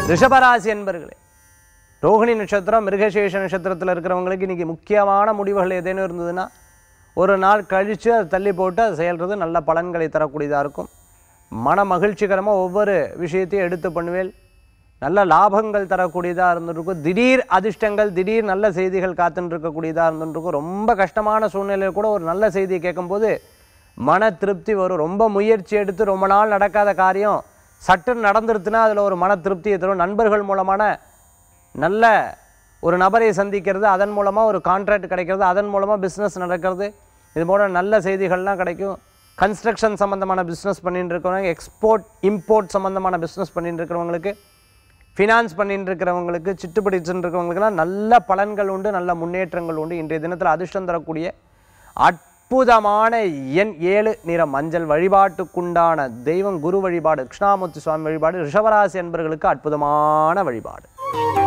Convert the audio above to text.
ரிஷபராசி என்பர்களே ரோகிணி நட்சத்திரம் மிருகசேஷ நட்சத்திரத்தில் இருக்கிறவங்களுக்கு இன்றைக்கி முக்கியமான முடிவுகள் ஏதேனும் இருந்ததுன்னா ஒரு நாள் கழித்து அதை தள்ளி போட்டு அது செயல்றது நல்ல பலன்களை தரக்கூடியதாக இருக்கும் மன மகிழ்ச்சிகரமாக ஒவ்வொரு விஷயத்தையும் எடுத்து பண்ணுவேல் நல்ல லாபங்கள் தரக்கூடியதாக இருந்துருக்கும் திடீர் அதிர்ஷ்டங்கள் திடீர் நல்ல செய்திகள் காத்துன்னு இருக்கக்கூடியதாக இருந்துருக்கும் ரொம்ப கஷ்டமான சூழ்நிலையில் கூட ஒரு நல்ல செய்தியை கேட்கும்போது மன திருப்தி வரும் ரொம்ப முயற்சி எடுத்து ரொம்ப நாள் நடக்காத காரியம் சட்டுன்னு நடந்துருச்சுன்னா அதில் ஒரு மன திருப்தியை தரும் நண்பர்கள் மூலமான நல்ல ஒரு நபரை சந்திக்கிறது அதன் மூலமாக ஒரு கான்ட்ராக்ட் கிடைக்கிறது அதன் மூலமாக பிஸ்னஸ் நடக்கிறது இது போல நல்ல செய்திகள்லாம் கிடைக்கும் கன்ஸ்ட்ரக்ஷன் சம்மந்தமான பிஸ்னஸ் பண்ணிட்டு இருக்கிறவங்க எக்ஸ்போர்ட் இம்போர்ட் சம்மந்தமான பிஸ்னஸ் பண்ணிட்டு இருக்கிறவங்களுக்கு ஃபினான்ஸ் பண்ணிட்டு இருக்கிறவங்களுக்கு சிட்டுப்படி இருக்கிறவங்களுக்குலாம் நல்ல பலன்கள் உண்டு நல்ல முன்னேற்றங்கள் உண்டு இன்றைய தினத்தில் அதிர்ஷ்டம் தரக்கூடிய அற்புதமான எண் ஏழு நிற மஞ்சள் வழிபாட்டுக்குண்டான தெய்வம் குரு வழிபாடு கிருஷ்ணாமூர்த்தி சுவாமி வழிபாடு ரிஷபராசி என்பவர்களுக்கு அற்புதமான வழிபாடு